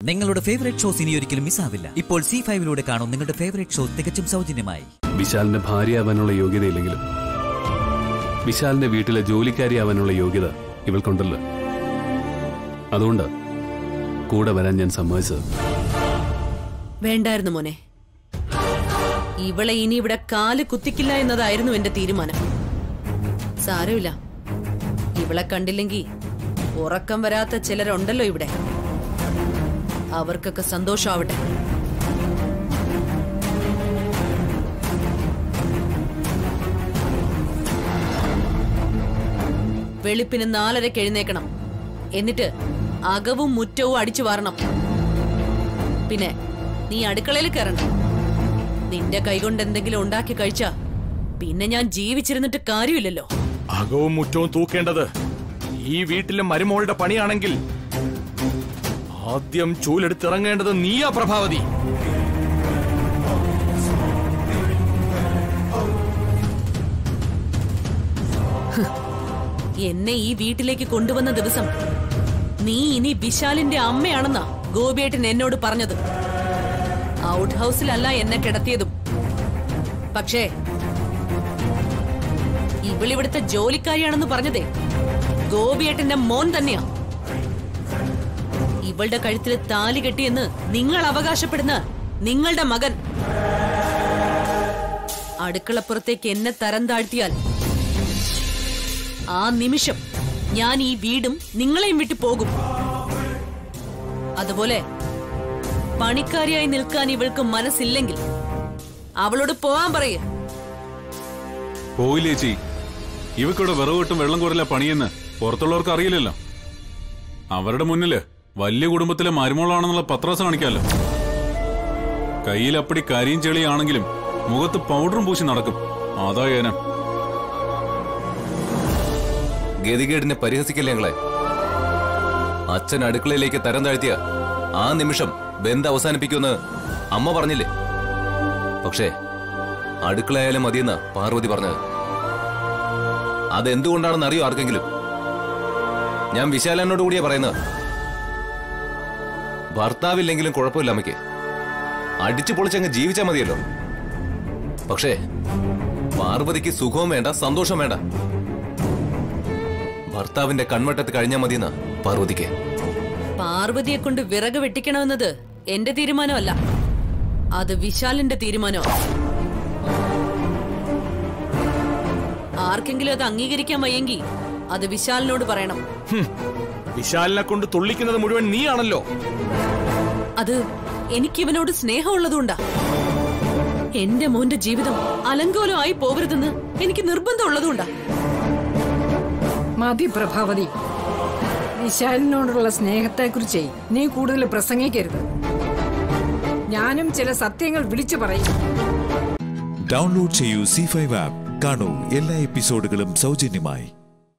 നിങ്ങളുടെ favourite shows ഇനി ഒരിക്കലും മിസ്സാവില്ല ഇപ്പോൾ സി ഫൈവിലൂടെ കാണും നിങ്ങളുടെ ഫേവറേറ്റ് ഷോ തികച്ചും സൗജന്യമായി വിശാലിന്റെ ഭാര്യയാവാനുള്ള യോഗ്യതയില്ലെങ്കിലും വിശാലിന്റെ വീട്ടിലെ ജോലിക്കാരിയാവാനുള്ള യോഗ്യത ഇവൾക്കുണ്ടല്ലോ അതുകൊണ്ട് കൂടെ വരാൻ ഞാൻ സമ്മതിച്ചത് വേണ്ടായിരുന്നു മോനെ ഇവളെ ഇനി ഇവിടെ കാല് കുത്തിക്കില്ല എന്നതായിരുന്നു എന്റെ തീരുമാനം സാരമില്ല ഇവളെ കണ്ടില്ലെങ്കി ഉറക്കം വരാത്ത ചിലരുണ്ടല്ലോ ഇവിടെ അവർക്കൊക്കെ സന്തോഷാവട്ടെ വെളുപ്പിന് നാലരയ്ക്ക് എഴുന്നേക്കണം എന്നിട്ട് അകവും മുറ്റവും അടിച്ചു വാരണം പിന്നെ നീ അടുക്കളയിൽ കയറണം നിന്റെ കൈകൊണ്ട് എന്തെങ്കിലും ഉണ്ടാക്കി കഴിച്ചാ പിന്നെ ഞാൻ ജീവിച്ചിരുന്നിട്ട് കാര്യമില്ലല്ലോ അകവും മുറ്റവും തൂക്കേണ്ടത് ഈ വീട്ടിലെ മരുമോളുടെ പണിയാണെങ്കിൽ ആദ്യം ചൂലെടുത്തിറങ്ങേണ്ടത് നീയാ പ്രഭാവതി എന്നെ ഈ വീട്ടിലേക്ക് കൊണ്ടുവന്ന ദിവസം നീ ഇനി വിശാലിന്റെ അമ്മയാണെന്നാ ഗോപിയേട്ടൻ എന്നോട് പറഞ്ഞത് ഔട്ട് ഹൗസിലല്ല എന്നെ കിടത്തിയതും പക്ഷേ ഇവളിവിടുത്തെ ജോലിക്കാരിയാണെന്ന് പറഞ്ഞതേ ഗോപിയേട്ടന്റെ മോൻ തന്നെയാ ഇവളുടെ കഴുത്തിൽ താലി കെട്ടിയെന്ന് നിങ്ങൾ അവകാശപ്പെടുന്ന നിങ്ങളുടെ മകൻ അടുക്കളപ്പുറത്തേക്ക് എന്നെ തരം താഴ്ത്തിയാൽ ആ നിമിഷം ഞാൻ ഈ വീടും നിങ്ങളെയും വിട്ടു പോകും അതുപോലെ പണിക്കാരിയായി നിൽക്കാൻ ഇവൾക്ക് മനസ്സില്ലെങ്കിൽ അവളോട് പോവാൻ പറയേ പോയില്ലേ ചേച്ചി ഇവക്കിവിടെ വിറവിട്ടും വെള്ളം കുറയില്ല പണിയെന്ന് പുറത്തുള്ളവർക്ക് അറിയില്ലല്ലോ അവരുടെ മുന്നില് വലിയ കുടുംബത്തിലെ മരുമോളാണെന്നുള്ള പത്രാസ് കാണിക്കാമല്ലോ കയ്യിൽ അപ്പടി കരിയും ചെളിയാണെങ്കിലും മുഖത്ത് പൗഡറും പൂശി നടക്കും അതാ ഏനം ഗതികേടിനെ പരിഹസിക്കില്ല ഞങ്ങളെ അച്ഛൻ അടുക്കളയിലേക്ക് തരം താഴ്ത്തിയ ആ നിമിഷം ബന്ധം അവസാനിപ്പിക്കുമെന്ന് അമ്മ പറഞ്ഞില്ലേ പക്ഷേ അടുക്കളയായാലും മതിയെന്ന് പാർവതി പറഞ്ഞത് അതെന്തുകൊണ്ടാണെന്ന് അറിയോ ആർക്കെങ്കിലും ഞാൻ വിശാലനോട് കൂടിയാ പറയുന്നത് ഭർത്താവില്ലെങ്കിലും കുഴപ്പമില്ല അമ്മയ്ക്ക് അടിച്ചു പൊളിച്ചങ്ങ് ജീവിച്ചാൽ മതിയല്ലോ പക്ഷേ പാർവതിക്ക് സുഖവും വേണ്ട സന്തോഷം വേണ്ട ഭർത്താവിന്റെ കൺവട്ടത്ത് കഴിഞ്ഞാൽ മതിയെന്ന പാർവതിക്ക് പാർവതിയെ കൊണ്ട് വിറക് വെട്ടിക്കണമെന്നത് എന്റെ തീരുമാനമല്ല അത് വിശാലിന്റെ തീരുമാനമാണ് ആർക്കെങ്കിലും അത് അംഗീകരിക്കാൻ വയ്യെങ്കിൽ അത് വിശാലിനോട് പറയണം വിശാലിനെ കൊണ്ട് തുള്ളിക്കുന്നത് മുഴുവൻ നീയാണല്ലോ അത് എനിക്കിവനോട് സ്നേഹമുള്ളതുകൊണ്ടാ എന്റെ മോന്റെ ജീവിതം അലങ്കോലമായി പോകരുതെന്ന് എനിക്ക് നിർബന്ധമുള്ളതുകൊണ്ടാ മതി പ്രഭാവതി വിശാലിനോടുള്ള സ്നേഹത്തെക്കുറിച്ചേ നീ കൂടുതൽ പ്രസംഗിക്കരുത് ഞാനും ചില സത്യങ്ങൾ വിളിച്ചു പറയും ഡൗൺലോഡ് ചെയ്യൂ സി ഫൈവ് ആപ്പ് കാണൂ എല്ലാ എപ്പിസോഡുകളും സൗജന്യമായി